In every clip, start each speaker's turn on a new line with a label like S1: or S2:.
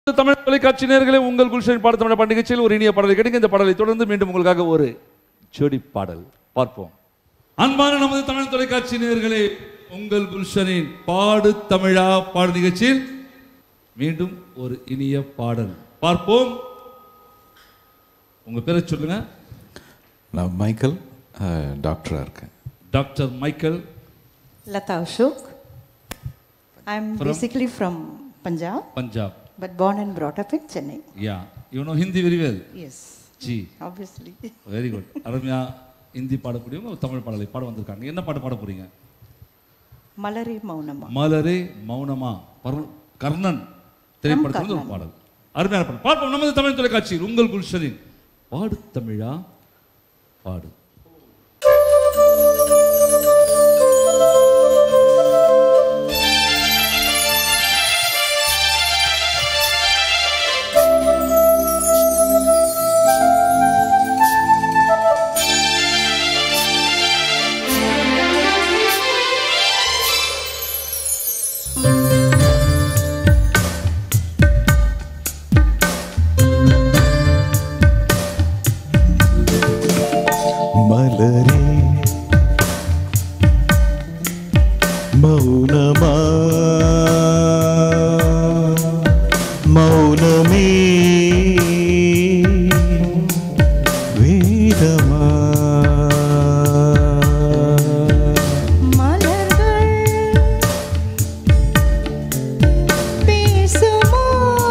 S1: தமிழ் தொலைக்காட்சி நேர்களே உங்கள் குல்ஷன் பாட தமிழ் பாட்டு நிகழ்ச்சியில் ஒரு இனிய பாடலை கிடைக்கும் இந்த பாடலை தொடர்ந்து மீண்டும் உங்களுக்காக ஒரு ஜோடி பாடல் பார்ப்போம் அன்பான நமது தமிழ் தொலைக்காட்சி நேர்களே உங்கள் குல்ஷனின் பாடு தமிழா பாடு நிகழ்ச்சியில் மீண்டும் ஒரு இனிய பாடல் பார்ப்போம் உங்க பேரை சொல்லுங்க
S2: நான் மைக்கேல் டாக்டராக இருக்கேன்
S1: doctor Michael
S3: Lata Ashok. I'm basically from Punjab,
S1: Punjab
S3: but born and brought up in Chennai.
S1: Yeah you know Hindi very well
S3: Yes,
S1: ji
S3: obviously.
S1: Very good அருமையா ஹிந்தி பாடக்கூடியவங்க ஒரு தமிழ் பாடலை பாட வந்திருக்காங்க என்ன பாட்டு பாட போறீங்க
S3: Malare Maunama.
S1: மலரே மௌனமா பர்- கர்ணன் திரைப்படத்தில் ஒரு பாடல் அருமையான பாடல் பார்ப்போம் நமது தமிழ் தொலைக்காட்சியில் உங்கள் குல்ஷனின் பாடு தமிழா பாடு
S2: மலரே மௌனமா மௌனமே வேதமா
S3: மலர்கள் பேசுமா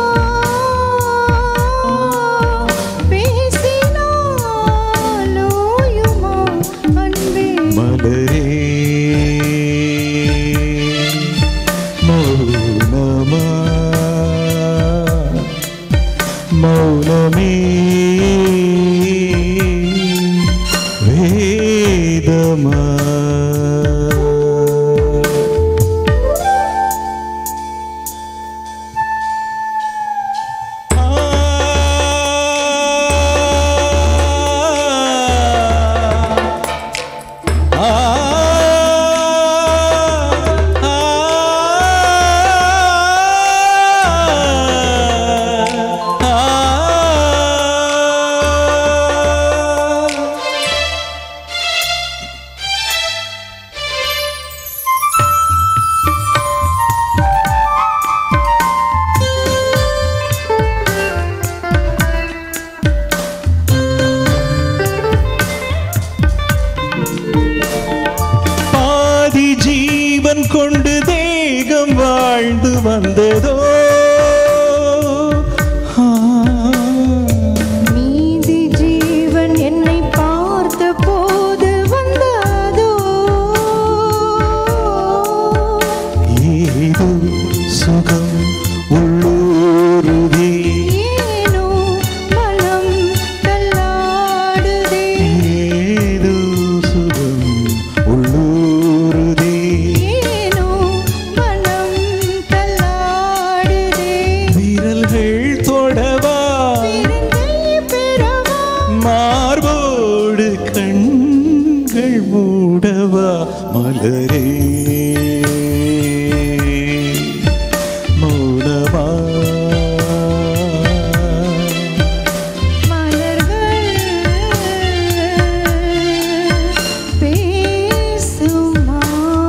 S3: பேசினாலோயுமா அன்பே
S2: மலரே மௌனமா மௌனமே வேதமா பாதி ஜீவன் கொண்டு தேகம் வாழ்ந்து வந்ததோ ஆ.
S3: மீதி ஜீவன் என்னை பார்த்த போது வந்ததோ
S2: ஏதோ சுகம் உள்ளூருதே
S3: ஏனோ மனம் தள்ளாடுதே
S2: ஏதோ சுகம் உள்ளூருதே
S3: ஏனோ மனம் தள்ளாடுதே
S2: விரல்கள் தொடவா
S3: விருந்தை பெறவா
S2: மார்போடு கண்கள் மூடவா மலரே மௌனமா
S3: மலர்கள் பேசுமா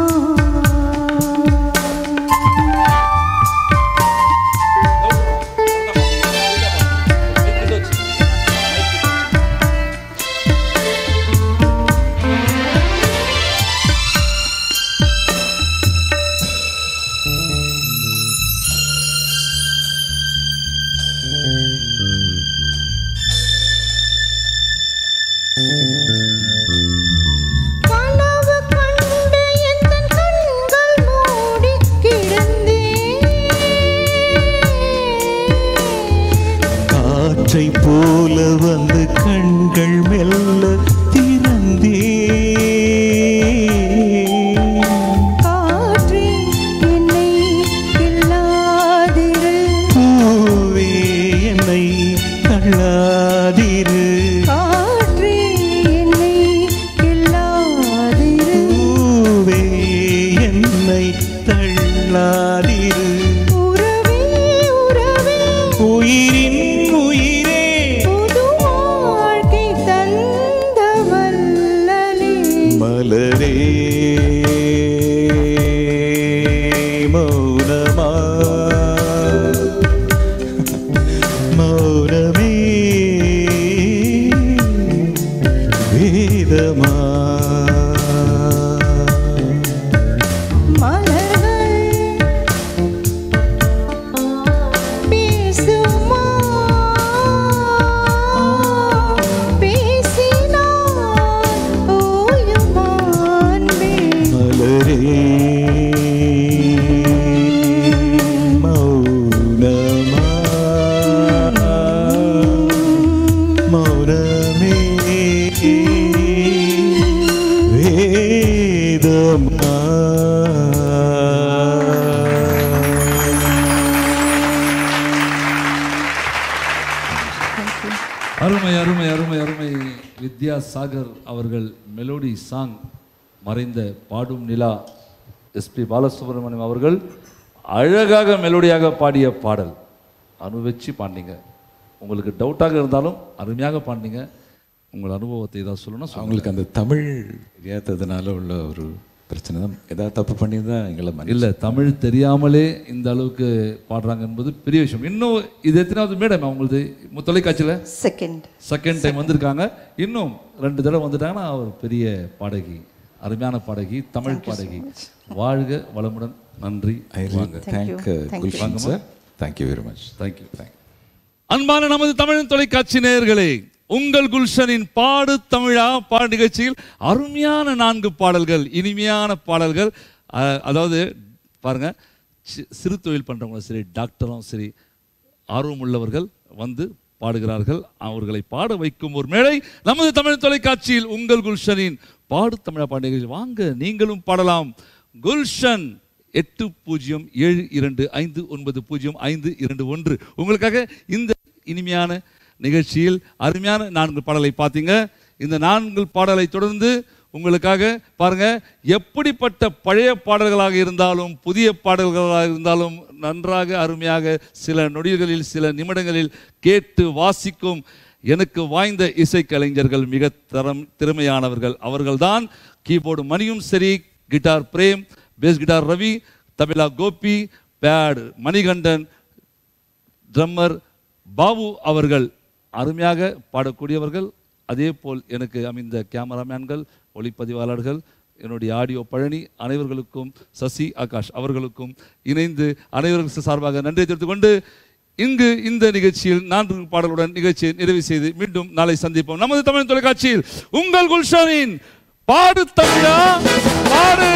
S3: கனவு கண்ட எந்தன் கண்கள் மூடி கிடந்தேன்
S2: காற்றை போல வந்து கண்கள் மெல்ல திறந்தே
S3: காற்றே என்னை கில்லாதிரு
S2: பூவே என்னை தள்ளாதிரு
S3: காற்றே என்னை கில்லாதிரு
S2: பூவே என்னை தள்ளாதிரு
S3: உறவே உறவே
S2: உயிரின் உயிரே
S3: புது வாழ்க்கை தந்த வல்லலே
S2: மலரே மௌனமா மௌனமே வேதமா
S3: மலர்கள் பேசுமா பேசினார் ஓயுமா அன்பே
S2: மலரே மௌனமா மௌனமே வேதமா
S1: அருமை அருமை அருமை அருமை வித்யாசாகர் அவர்கள் மெலோடி சாங் மறைந்த பாடும் நிலா எஸ்பி பாலசுப்ரமணியம் அவர்கள் அழகாக மெலோடியாக பாடிய பாடல் அனுபவிச்சு பாடினீங்க உங்களுக்கு டவுட்டாக இருந்தாலும் அருமையாக பாடினீங்க உங்கள் அனுபவத்தை ஏதாவது சொல்லணும்னா சொல்லுங்க.
S4: அவங்களுக்கு அந்த தமிழ் ஏற்றதுனால உள்ள ஒரு பிரச்சனை தான் ஏதாவது தப்பு பண்ணியிருந்தா எங்களை மன்னி
S1: இல்லை தமிழ் தெரியாமலே இந்த அளவுக்கு பாடுறாங்க என்பது பெரிய விஷயம் இன்னும் இது எத்தனாவது மேடம் அவங்களது மு- தொலைக்காட்சியில்
S3: செகண்ட்
S1: செகண்ட் டைம் வந்திருக்காங்க இன்னும் ரெண்டு தடவை வந்துட்டாங்கன்னா அவர் பெரிய பாடகி அருமையான பாடகி தமிழ் பாடகி வாழ்க வளமுடன் நன்றி
S4: I thank Gulshan sir thank you very much
S1: thank you thank you அன்பான நமது தமிழ் தொலைக்காட்சி நேயர்களே உங்கள் குல்ஷனின் பாடு தமிழா பாடு நிகழ்ச்சியில் அருமையான நான்கு பாடல்கள் இனிமையான பாடல்கள் அஹ், அதாவது பாருங்க சி- சிறு தொழில் பண்றவங்களும் சரி டாக்டரும் சரி ஆர்வம் உள்ளவர்கள் வந்து பாடுகிறார்கள் அவர்களை பாட வைக்கும் ஒரு மேடை நமது தமிழ் தொலைக்காட்சியில் உங்கள் குல்ஷனின் பாடு தமிழா பாடு நிகழ்ச்சி வாங்க நீங்களும் பாடலாம் குல்ஷன் எட்டு பூஜ்ஜியம் ஏழு இரண்டு ஐந்து ஒன்பது பூஜ்ஜியம் ஐந்து இரண்டு ஒன்று உங்களுக்காக இந்த இனிமையான நிகழ்ச்சியில் அருமையான நான்கு பாடலை பார்த்தீங்க இந்த நான்கு பாடலை தொடர்ந்து உங்களுக்காக பாருங்க எப்படிப்பட்ட பழைய பாடல்களாக இருந்தாலும் புதிய பாடல்களாக இருந்தாலும் நன்றாக அருமையாக சில நொடிகளில் சில நிமிடங்களில் கேட்டு வாசிக்கும் எனக்கு வாய்ந்த இசைக்கலைஞர்கள் மிக தரம் திறமையானவர்கள் அவர்கள்தான் கீபோர்டு மணியும் சரி guitar Prem bass guitar Ravi tabla Gopi pad Manikandan drummer Babu அவர்கள் அருமையாக பாடக்கூடியவர்கள் அதே போல் எனக்கு அமைந்த கேமராமேன்கள் ஒளிப்பதிவாளர்கள் என்னுடைய ஆடியோ பழனி அனைவர்களுக்கும் சசி ஆகாஷ் அவர்களுக்கும் இணைந்து அனைவருக்கும் சார்பாக நன்றி தெரிவித்துக் கொண்டு இங்கு இந்த நிகழ்ச்சியில் நான்கு பாடலுடன் நிகழ்ச்சியை நிறைவு செய்து மீண்டும் நாளை சந்திப்போம் நமது தமிழ் தொலைக்காட்சியில் உங்கள் குல்ஷனின் பாடு தமிழா பாடு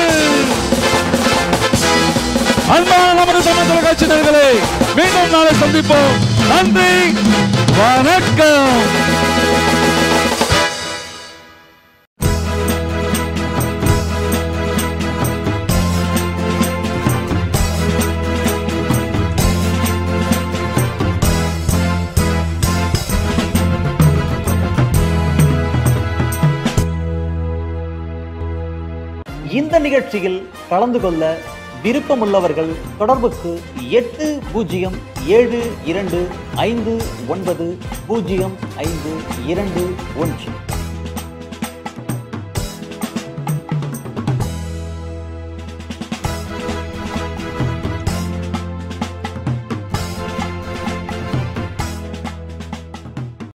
S1: அன்பான நமது தமிழ் தொலைக்காட்சி நேயர்களே மீண்டும் நாளை சந்திப்போம் நன்றி வணக்கம்
S5: இந்த நிகழ்ச்சியில் கலந்து கொள்ள விருப்பமுள்ளவர்கள் தொடர்புக்கு எட்டு பூஜ்ஜியம் ஏழு இரண்டு ஐந்து ஒன்பது பூஜ்ஜியம் ஐந்து இரண்டு ஒன்று